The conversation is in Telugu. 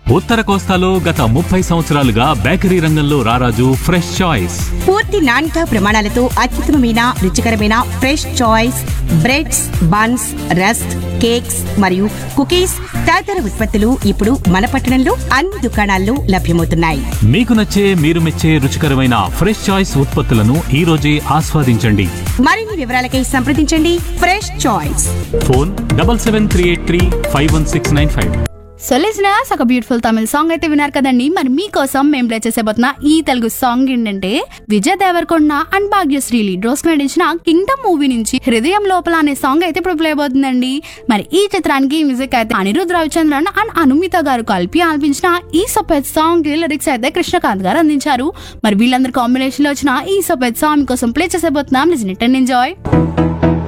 ఉత్తర కోస్తాలో గత ముప్పై సంవత్సరాలుగా బేకరీ రంగంలో రారాజు ఫ్రెష్ చాయిస్ పూర్తి నాణ్యత ప్రమాణాలతో అత్యుత్తమమైన రుచికరమైన fresh choice breads buns rusk cakes మరియు కుకీస్ తదితర ఉత్పత్తులు ఇప్పుడు మన పట్టణంలో అన్ని దుకాణాల్లో లభ్యమవుతున్నాయి మీకు నచ్చే మీరు మెచ్చే రుచికరమైన ఫ్రెష్ చాయిస్ ఉత్పత్తులను ఈ రోజే ఆస్వాదించండి మరిన్ని వివరాలకై సంప్రదించండి fresh choice phone double seven three eight three five one six nine five so listeners ఒక బ్యూటిఫుల్ తమిళ సాంగ్ అయితే విన్నారు కదండి మరి మీకోసం మేము ప్లే చేసేబోతున్న ఈ తెలుగు సాంగ్ ఏంటంటే Vijay Deverakonda and Bhagyashri lead roles నటించిన కింగ్డమ్ మూవీ నుంచి హృదయం లోపల అనే సాంగ్ అయితే ఇప్పుడు ప్లే అవుతుందండి మరి ఈ చిత్రానికి మ్యూజిక్ అయితే అనిరుద్ రవిచంద్రన్ అండ్ అనుమిత గారు కలిపి ఆలపించిన ఈ సొపెత్ సాంగ్ లిరిక్స్ అయితే కృష్ణకాంత్ గారు అందించారు మరి వీళ్ళందరి కాంబినేషన్ లో వచ్చిన ఈ సొపెత్ సాంగ్ కోసం ప్లే చేసేబోతున్నాం లిజన్ ఇట్ అండ్ ఎంజాయ్